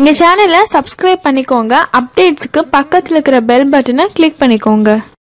எங்கள் சேனலை சப்ஸ்கிரைப் பண்ணிக்கோங்க அப்டேட்ஸுக்கு பக்கத்தில் இருக்கிற பெல் பட்டனை கிளிக் பண்ணிக்கோங்க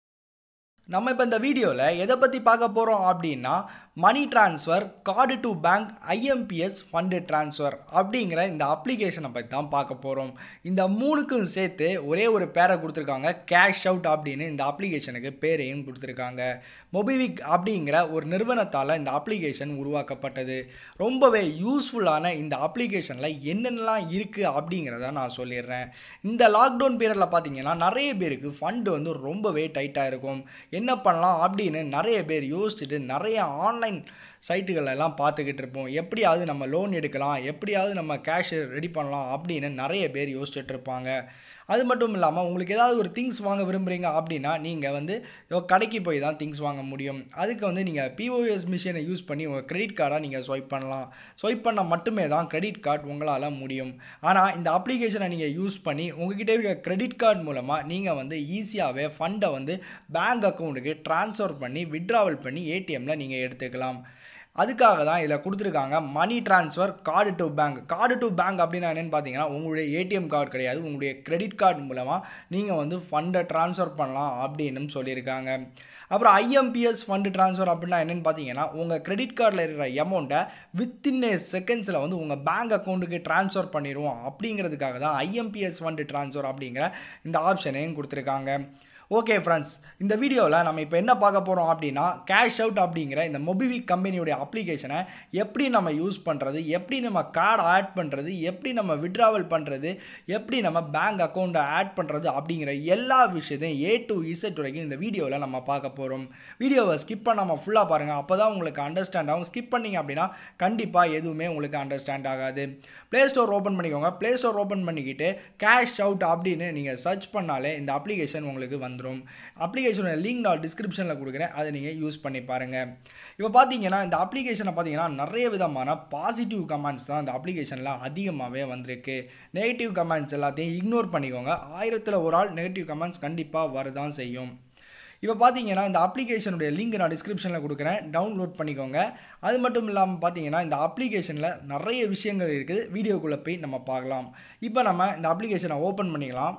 நம்ம இப்போ இந்த வீடியோவில் எதை பற்றி பார்க்க போகிறோம் அப்படின்னா money transfer card to bank IMPS fund transfer அப்படிங்கிற இந்த அப்ளிகேஷனை பற்றி தான் பார்க்க போகிறோம் இந்த மூணுக்கும் சேர்த்து ஒரே ஒரு பேரை கொடுத்துருக்காங்க கேஷ் அவுட் அப்படின்னு இந்த அப்ளிகேஷனுக்கு பேரையும் கொடுத்துருக்காங்க மொபிவிக் அப்படிங்கிற ஒரு நிறுவனத்தால் இந்த அப்ளிகேஷன் உருவாக்கப்பட்டது ரொம்பவே யூஸ்ஃபுல்லான இந்த அப்ளிகேஷனில் என்னென்னலாம் இருக்குது அப்படிங்கிறத நான் சொல்லிடுறேன் இந்த லாக்டவுன் பீரியடில் பார்த்தீங்கன்னா நிறைய பேருக்கு ஃபண்டு வந்து ரொம்பவே டைட்டாக இருக்கும் என்ன பண்ணலாம் அப்படின்னு நிறைய பேர் யோசிச்சுட்டு நிறைய ஆன்லைன் சைட்டுகள் எல்லாம் பார்த்துக்கிட்டு இருப்போம் எப்படியாவது நம்ம லோன் எடுக்கலாம் எப்படியாவது நம்ம கேஷ் ரெடி பண்ணலாம் அப்படின்னு நிறைய பேர் யோசிச்சுட்டு இருப்பாங்க அது மட்டும் இல்லாமல் உங்களுக்கு ஏதாவது ஒரு திங்ஸ் வாங்க விரும்புகிறீங்க அப்படின்னா நீங்கள் வந்து இதோ கடைக்கு போய் தான் திங்ஸ் வாங்க முடியும் அதுக்கு வந்து நீங்கள் பிஓஎஸ் மிஷினை யூஸ் பண்ணி உங்கள் கிரெடிட் கார்டாக நீங்கள் ஸ்வைப் பண்ணலாம் ஸ்வைப் பண்ண மட்டுமே தான் கிரெடிட் கார்டு உங்களால் முடியும் ஆனால் இந்த அப்ளிகேஷனை நீங்கள் யூஸ் பண்ணி உங்ககிட்ட இருக்க கிரெடிட் கார்டு மூலமாக நீங்கள் வந்து ஈஸியாகவே ஃபண்டை வந்து பேங்க் அக்கௌண்ட்டுக்கு ட்ரான்ஸ்ஃபர் பண்ணி விட்ராவல் பண்ணி ஏடிஎம்மில் நீங்கள் எடுத்துக்கலாம் அதுக்காக தான் இதில் கொடுத்துருக்காங்க money transfer card to bank card to bank அப்படின்னா என்னென்னு பார்த்தீங்கன்னா உங்களுடைய ஏடிஎம் கார்டு கிடையாது உங்களுடைய கிரெடிட் கார்டு மூலமாக நீங்கள் வந்து ஃபண்டை ட்ரான்ஸ்ஃபர் பண்ணலாம் அப்படின்னு சொல்லியிருக்காங்க அப்புறம் ஐஎம்பிஎஸ் ஃபண்டு ட்ரான்ஸ்ஃபர் அப்படின்னா என்னென்னு பார்த்தீங்கன்னா உங்கள் கிரெடிட் கார்டில் இருக்கிற அமௌண்ட்டை வித்தின் ஏ செகண்ட்ஸில் வந்து உங்கள் பேங்க் அக்கௌண்ட்டுக்கு ட்ரான்ஸ்ஃபர் பண்ணிடுவோம் அப்படிங்கிறதுக்காக தான் ஐஎம்பிஎஸ் ஃபண்டு ட்ரான்ஸ்ஃபர் அப்படிங்கிற இந்த ஆப்ஷனையும் கொடுத்துருக்காங்க ஓகே ஃப்ரெண்ட்ஸ் இந்த வீடியோவில் நம்ம இப்போ என்ன பார்க்க போகிறோம் அப்படின்னா கேஷ் அவுட் அப்படிங்கிற இந்த மொபிவிக் கம்பெனியுடைய அப்ளிகேஷனை எப்படி நம்ம யூஸ் பண்ணுறது எப்படி நம்ம கார்டை ஆட் பண்ணுறது எப்படி நம்ம விட்ராவல் பண்ணுறது எப்படி நம்ம பேங்க் அக்கௌண்ட்டை ஆட் பண்ணுறது அப்படிங்கிற எல்லா விஷயத்தையும் ஏ டு இசட் வரைக்கும் இந்த வீடியோவில் நம்ம பார்க்க போகிறோம் வீடியோவை ஸ்கிப் பண்ணாமல் ஃபுல்லாக பாருங்கள் அப்போ தான் உங்களுக்கு அண்டர்ஸ்டாண்ட் ஆகும் ஸ்கிப் பண்ணிங்க அப்படின்னா கண்டிப்பாக எதுவுமே உங்களுக்கு அண்டர்ஸ்டாண்ட் ஆகாது ப்ளே ஸ்டோர் ஓப்பன் பண்ணிக்கோங்க ப்ளே ஸ்டோர் ஓப்பன் பண்ணிக்கிட்டு கேஷ் அவுட் அப்படின்னு நீங்கள் சர்ச் பண்ணாலே இந்த அப்ளிகேஷன் உங்களுக்கு வந்துடும் அப்ளிகேஷனோட லிங்க் நான் டிஸ்கிரிப்ஷனில் கொடுக்குறேன் அதை நீங்கள் யூஸ் பண்ணி பாருங்கள் இப்போ பார்த்தீங்கன்னா இந்த அப்ளிகேஷனை பார்த்தீங்கன்னா நிறைய விதமான பாசிட்டிவ் கமெண்ட்ஸ் தான் இந்த அப்ளிகேஷனில் அதிகமாகவே வந்திருக்கு நெகட்டிவ் கமெண்ட்ஸ் எல்லாத்தையும் இக்னோர் பண்ணிக்கோங்க ஆயிரத்தில் ஒரு ஆள் நெகட்டிவ் கமெண்ட்ஸ் கண்டிப்பாக வரதான் செய்யும் இப்போ பார்த்தீங்கன்னா இந்த அப்ளிகேஷனுடைய லிங்க் நான் டிஸ்கிரிப்ஷனில் கொடுக்குறேன் டவுன்லோட் பண்ணிக்கோங்க அது மட்டும் இல்லாமல் பார்த்தீங்கன்னா இந்த அப்ளிகேஷனில் நிறைய விஷயங்கள் இருக்குது வீடியோக்குள்ளே போய் நம்ம பார்க்கலாம் இப்போ நம்ம இந்த அப்ளிகேஷனை ஓப்பன் பண்ணிக்கலாம்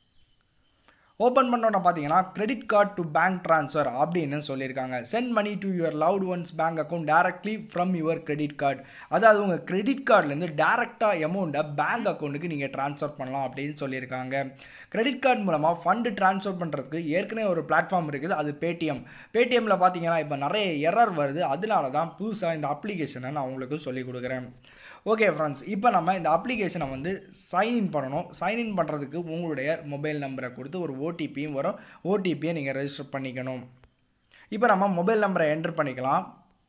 ஓப்பன் பண்ணோன்னா பார்த்தீங்கன்னா credit card to bank transfer அப்படின்னு சொல்லியிருக்காங்க send money to your loved ones bank account directly from your credit card அதாவது உங்கள் கிரெடிட் கார்டுலேருந்து டேரெக்டாக அமௌண்ட்டை பேங்க் அக்கௌண்ட்டுக்கு நீங்கள் ட்ரான்ஸ்ஃபர் பண்ணலாம் அப்படின்னு சொல்லியிருக்காங்க கிரெடிட் கார்டு மூலமாக ஃபண்டு ட்ரான்ஸ்ஃபர் பண்ணுறதுக்கு ஏற்கனவே ஒரு பிளாட்ஃபார்ம் இருக்குது அது பேடிஎம் பேடிஎம்மில் பார்த்தீங்கன்னா இப்போ நிறைய எரர் வருது அதனால தான் புதுசாக இந்த அப்ளிகேஷனை நான் உங்களுக்கு சொல்லிக் கொடுக்குறேன் ஓகே ஃப்ரெண்ட்ஸ் இப்போ நம்ம இந்த அப்ளிகேஷனை வந்து சைன்இன் பண்ணணும் சைன்இன் பண்ணுறதுக்கு உங்களுடைய மொபைல் நம்பரை கொடுத்து ஒரு ஓடிபியும் வரும் ஓடிபியை நீங்கள் ரெஜிஸ்டர் பண்ணிக்கணும் இப்போ நம்ம மொபைல் நம்பரை என்டர் பண்ணிக்கலாம்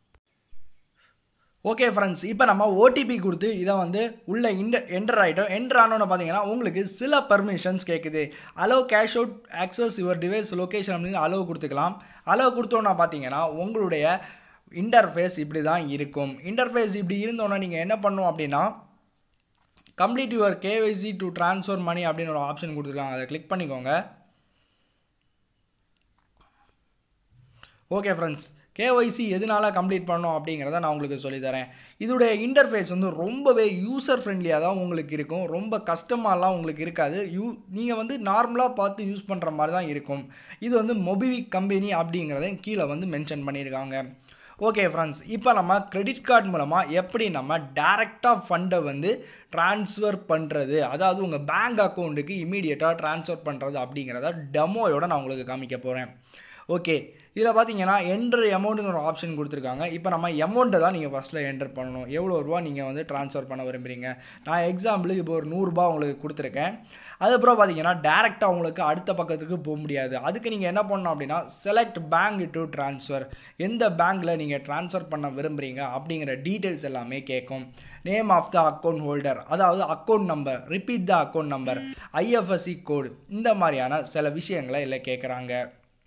ஓகே ஃப்ரெண்ட்ஸ் இப்போ நம்ம ஓடிபி கொடுத்து இதை வந்து உள்ள இன்ட என்டர் ஆகிட்டோம் என்டர் ஆனோன்னு பார்த்தீங்கன்னா உங்களுக்கு சில பர்மிஷன்ஸ் கேட்குது allow cash out access your device location அப்படின்னு அலோ கொடுத்துக்கலாம் அலோ கொடுத்தோன்னா பார்த்தீங்கன்னா உங்களுடைய இன்டர்ஃபேஸ் இப்படி தான் இருக்கும் இன்டர்ஃபேஸ் இப்படி இருந்தோன்னா நீங்கள் என்ன பண்ணணும் அப்படின்னா complete your KYC to transfer money அப்படின்னு ஒரு ஆப்ஷன் கொடுத்துருக்காங்க அதை கிளிக் பண்ணிக்கோங்க ஓகே ஃப்ரெண்ட்ஸ் கேஒய்சி எதனால கம்ப்ளீட் பண்ணோம் அப்படிங்கிறத நான் உங்களுக்கு சொல்லித்தரேன் இதோடைய இன்டர்ஃபேஸ் வந்து ரொம்பவே யூசர் ஃப்ரெண்ட்லியாக தான் உங்களுக்கு இருக்கும் ரொம்ப கஷ்டமாலாம் உங்களுக்கு இருக்காது யூ நீங்கள் வந்து நார்மலாக பார்த்து யூஸ் பண்ணுற மாதிரி தான் இருக்கும் இது வந்து மொபிவிக் கம்பெனி அப்படிங்கிறத கீழே வந்து மென்ஷன் பண்ணியிருக்காங்க ஓகே ஃப்ரெண்ட்ஸ் இப்போ நம்ம கிரெடிட் கார்டு மூலமாக எப்படி நம்ம டேரெக்டாக ஃபண்டை வந்து ட்ரான்ஸ்ஃபர் பண்ணுறது அதாவது உங்கள் பேங்க் அக்கௌண்ட்டுக்கு இமீடியட்டாக ட்ரான்ஸ்ஃபர் பண்ணுறது அப்படிங்கிறத டெமோயோட நான் உங்களுக்கு காமிக்க போகிறேன் ஓகே இதில் பார்த்தீங்கன்னா என்ட்ரு அமௌண்ட்டுன்னு ஒரு ஆப்ஷன் கொடுத்துருக்காங்க இப்போ நம்ம அமௌண்ட்டை தான் நீங்கள் ஃபஸ்ட்டில் என்டர் பண்ணணும் எவ்வளோ ரூபா நீங்கள் வந்து ட்ரான்ஸ்ஃபர் பண்ண விரும்புகிறீங்க நான் எக்ஸாம்பிளுக்கு இப்போ ஒரு நூறுரூபா உங்களுக்கு கொடுத்துருக்கேன் அதுக்கப்புறம் பார்த்தீங்கன்னா டேரெக்டாக உங்களுக்கு அடுத்த பக்கத்துக்கு போக முடியாது அதுக்கு நீங்கள் என்ன பண்ணணும் அப்படின்னா செலக்ட் பேங்க் டு ட்ரான்ஸ்ஃபர் எந்த பேங்க்கில் நீங்கள் ட்ரான்ஸ்ஃபர் பண்ண விரும்புகிறீங்க அப்படிங்கிற டீட்டெயில்ஸ் எல்லாமே கேட்கும் name of the account holder அதாவது account number repeat the account number IFSC code இந்த மாதிரியான சில விஷயங்களை இல்லை கேட்குறாங்க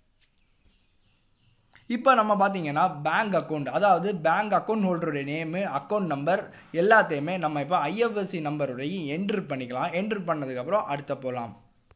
இப்போ நம்ம பார்த்தீங்கன்னா பேங்க் அக்கௌண்ட் அதாவது பேங்க் அக்கௌண்ட் ஹோல்டருடைய நேமு அக்கௌண்ட் நம்பர் எல்லாத்தையுமே நம்ம இப்போ ஐஎஃப்எஸ்சி நம்பருடைய என்ட்ரு பண்ணிக்கலாம் என்ட்ரு பண்ணதுக்கப்புறம் அடுத்த போகலாம்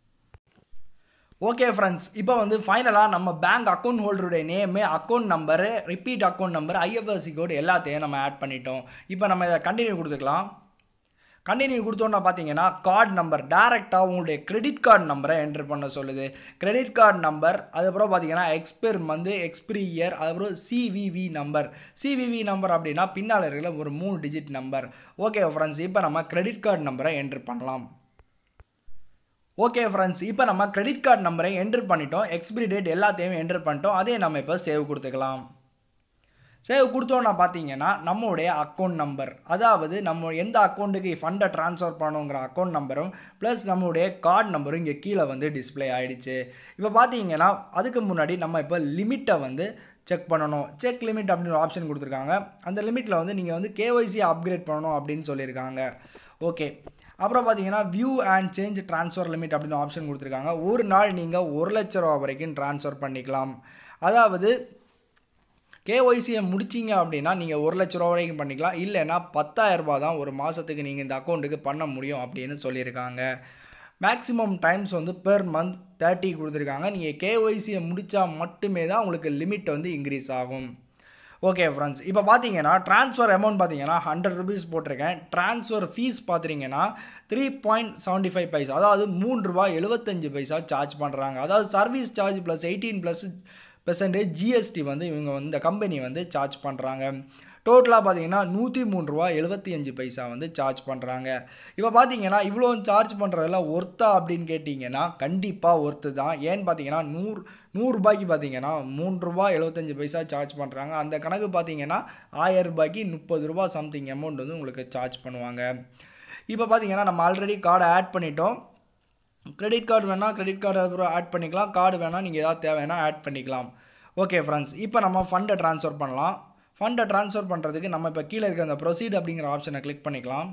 ஓகே ஃப்ரெண்ட்ஸ் இப்போ வந்து ஃபைனலாக நம்ம பேங்க் அக்கௌண்ட் ஹோல்டருடைய name account number repeat account number IFSC code எல்லாத்தையும் நம்ம ஆட் பண்ணிட்டோம் இப்போ நம்ம இதை கண்டினியூ கொடுத்துக்கலாம் கண்டினியூ கொடுத்தோன்னா பார்த்தீங்கன்னா கார்டு நம்பர் டேரெக்டாக உங்களுடைய கிரெடிட் கார்டு நம்பரை என்ட்ரு பண்ண சொல்லுது கிரெடிட் கார்டு நம்பர் அதுக்கப்புறம் பார்த்தீங்கன்னா எக்ஸ்பைர் மந்த் எக்ஸ்பிரி இயர் அதுக்கப்புறம் சிவிவி நம்பர் சிவிவி நம்பர் அப்படின்னா பின்னால் இருக்கிற ஒரு மூணு டிஜிட் நம்பர் ஓகே ஃப்ரெண்ட்ஸ் இப்போ நம்ம கிரெடிட் கார்டு நம்பரை என்ட்ரு பண்ணலாம் ஓகே ஃப்ரெண்ட்ஸ் இப்போ நம்ம கிரெடிட் கார்டு நம்பரை என்ட்ரு பண்ணிட்டோம் எக்ஸ்பிரி டேட் எல்லாத்தையும் என்ட்ரு பண்ணிட்டோம் அதே நம்ம இப்போ சேவ் கொடுத்துக்கலாம் சேவ் கொடுத்தோன்னா பார்த்தீங்கன்னா நம்மளுடைய அக்கௌண்ட் நம்பர் அதாவது நம்ம எந்த அக்கௌண்ட்டுக்கு ஃபண்டை ட்ரான்ஸ்ஃபர் பண்ணணுங்கிற அக்கௌண்ட் நம்பரும் ப்ளஸ் நம்மளுடைய கார்டு நம்பரும் இங்கே கீழே வந்து டிஸ்பிளே ஆகிடுச்சு இப்போ பார்த்தீங்கன்னா அதுக்கு முன்னாடி நம்ம இப்போ லிமிட்டை வந்து செக் பண்ணணும் செக் லிமிட் அப்படின்னு ஒரு ஆப்ஷன் கொடுத்துருக்காங்க அந்த லிமிட்டில் வந்து நீங்கள் வந்து கேஒய்சி அப்கிரேட் பண்ணணும் அப்படின்னு சொல்லியிருக்காங்க ஓகே அப்புறம் பார்த்தீங்கன்னா view and change transfer limit அப்படின்னு ஆப்ஷன் கொடுத்துருக்காங்க ஒரு நாள் நீங்கள் ஒரு லட்ச ரூபா வரைக்கும் ட்ரான்ஸ்ஃபர் பண்ணிக்கலாம் அதாவது கேஒய்சியை முடிச்சிங்க அப்படின்னா நீங்கள் ஒரு லட்ச ரூபா வரைக்கும் பண்ணிக்கலாம் இல்லைன்னா பத்தாயிரரூபா தான் ஒரு மாதத்துக்கு நீங்கள் இந்த அக்கௌண்ட்டுக்கு பண்ண முடியும் அப்படின்னு சொல்லியிருக்காங்க மேக்ஸிமம் டைம்ஸ் வந்து பெர் மந்த் தேர்ட்டி கொடுத்துருக்காங்க நீங்கள் கேஒய்சியை முடித்தா மட்டுமே தான் உங்களுக்கு லிமிட் வந்து இன்க்ரீஸ் ஆகும் ஓகே ஃப்ரெண்ட்ஸ் இப்போ பார்த்தீங்கன்னா ட்ரான்ஸ்ஃபர் அமௌண்ட் பார்த்தீங்கன்னா ஹண்ட்ரட் ருபீஸ் போட்டிருக்கேன் ட்ரான்ஸ்ஃபர் ஃபீஸ் பார்த்தீங்கன்னா three point seventy five paisa அதாவது மூணு ரூபா எழுபத்தஞ்சு பைசா சார்ஜ் பண்ணுறாங்க அதாவது service charge plus eighteen plus percentage GST வந்து இவங்க வந்து இந்த கம்பெனி வந்து சார்ஜ் பண்ணுறாங்க டோட்டலாக பார்த்தீங்கன்னா நூற்றி மூணு ரூபா எழுபத்தி அஞ்சு பைசா வந்து சார்ஜ் பண்ணுறாங்க இப்போ பார்த்தீங்கன்னா இவ்வளோ சார்ஜ் பண்ணுறதெல்லாம் ஒர்த்தா அப்படின்னு கேட்டிங்கன்னா கண்டிப்பாக ஒர்த்து தான் ஏன்னு பார்த்தீங்கன்னா நூறு நூறுரூபாய்க்கு பார்த்தீங்கன்னா மூணு ரூபா எழுபத்தஞ்சு பைசா சார்ஜ் பண்ணுறாங்க அந்த கணக்கு பார்த்தீங்கன்னா ஆயிரம் ரூபாய்க்கு முப்பது ரூபா சம்திங் அமௌண்ட் வந்து உங்களுக்கு சார்ஜ் பண்ணுவாங்க இப்போ பார்த்தீங்கன்னா நம்ம ஆல்ரெடி கார்டை ஆட் பண்ணிட்டோம் கிரெடிட் கார்டு வேணால் கிரெடிட் கார்டு அப்புறம் ஆட் பண்ணிக்கலாம் கார்டு வேணால் நீங்கள் ஏதாவது தேவைன்னா ஆட் பண்ணிக்கலாம் ஓகே ஃப்ரெண்ட்ஸ் இப்போ நம்ம ஃபண்டை ட்ரான்ஸ்ஃபர் பண்ணலாம் ஃபண்டை ட்ரான்ஸ்ஃபர் பண்ணுறதுக்கு நம்ம இப்போ கீழே இருக்க அந்த ப்ரொசீட் அப்படிங்கிற ஆப்ஷனை கிளிக் பண்ணிக்கலாம்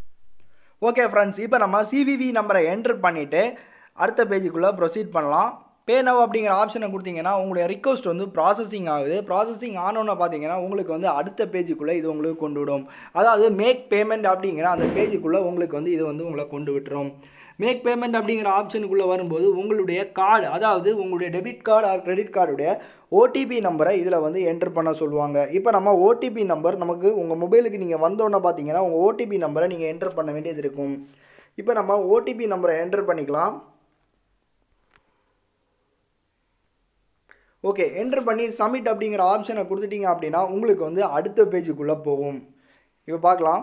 ஓகே ஃப்ரெண்ட்ஸ் இப்போ நம்ம சிவிவி நம்பரை என்ட்ரு பண்ணிவிட்டு அடுத்த பேஜுக்குள்ளே ப்ரொசீட் பண்ணலாம் பே நவ் அப்படிங்கிற ஆப்ஷனை கொடுத்தீங்கன்னா உங்களுடைய ரிக்வஸ்ட் வந்து ப்ராசஸிங் ஆகுது ப்ராசஸிங் ஆனோன்னு பார்த்தீங்கன்னா உங்களுக்கு வந்து அடுத்த பேஜுக்குள்ளே இது உங்களுக்கு கொண்டு விடும் அதாவது மேக் பேமெண்ட் அப்படிங்கிற அந்த பேஜுக்குள்ளே உங்களுக்கு வந்து இது வந்து உங்களை கொண்டு விட்டுரும் மேக் பேமெண்ட் அப்படிங்கிற ஆப்ஷனுக்குள்ளே வரும்போது உங்களுடைய கார்டு அதாவது உங்களுடைய டெபிட் கார்டு ஆர் கிரெடிட் கார்டுடைய ஓடிபி நம்பரை இதில் வந்து என்ட்ரு பண்ண சொல்லுவாங்க இப்போ நம்ம ஓடிபி நம்பர் நமக்கு உங்கள் மொபைலுக்கு நீங்கள் வந்தோன்னே பார்த்தீங்கன்னா உங்கள் ஓடிபி நம்பரை நீங்கள் என்ட்ரு பண்ண வேண்டியது இருக்கும் இப்போ நம்ம ஓடிபி நம்பரை என்ட்ரு பண்ணிக்கலாம் ஓகே என்ட்ரு பண்ணி சப்மிட் அப்படிங்கிற ஆப்ஷனை கொடுத்துட்டீங்க அப்படின்னா உங்களுக்கு வந்து அடுத்த பேஜுக்குள்ளே போகும் இப்போ பார்க்கலாம்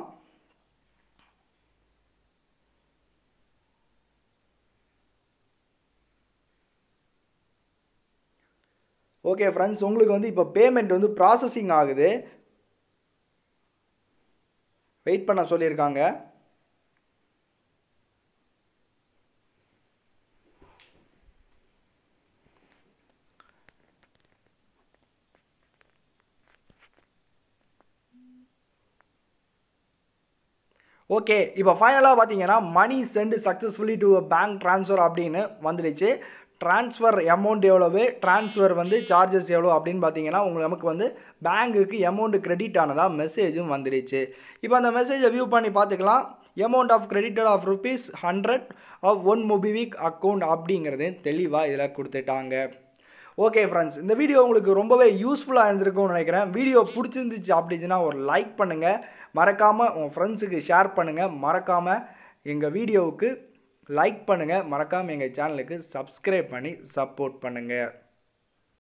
ஓகே ஃப்ரெண்ட்ஸ் உங்களுக்கு வந்து இப்போ பேமெண்ட் வந்து ப்ராசஸிங் ஆகுது வெயிட் பண்ண சொல்லியிருக்காங்க ஓகே இப்போ ஃபைனலாக பார்த்தீங்கன்னா money sent successfully to bank transfer அப்படின்னு வந்துடுச்சு ட்ரான்ஸ்ஃபர் அமௌண்ட் எவ்வளவு ட்ரான்ஸ்ஃபர் வந்து சார்ஜஸ் எவ்வளோ அப்படின்னு பார்த்தீங்கன்னா உங்களுக்கு நமக்கு வந்து பேங்க்குக்கு அமௌண்ட் கிரெடிட் ஆனதாக மெசேஜும் வந்துடுச்சு இப்போ அந்த மெசேஜை வியூ பண்ணி பார்த்துக்கலாம் amount of credited of rupees hundred of one MobiKwik account அப்படிங்கிறது தெளிவாக இதில் கொடுத்துட்டாங்க ஓகே ஃப்ரெண்ட்ஸ் இந்த வீடியோ உங்களுக்கு ரொம்பவே யூஸ்ஃபுல்லாக இருந்திருக்கும்னு நினைக்கிறேன் வீடியோ பிடிச்சிருந்துச்சு அப்படின்னா ஒரு லைக் பண்ணுங்கள் மறக்காமல் உங்கள் ஃப்ரெண்ட்ஸுக்கு ஷேர் பண்ணுங்கள் மறக்காமல் எங்கள் வீடியோவுக்கு லைக் பண்ணுங்கள் மறக்காமல் எங்கள் சேனலுக்கு சப்ஸ்கிரைப் பண்ணி சப்போர்ட் பண்ணுங்கள்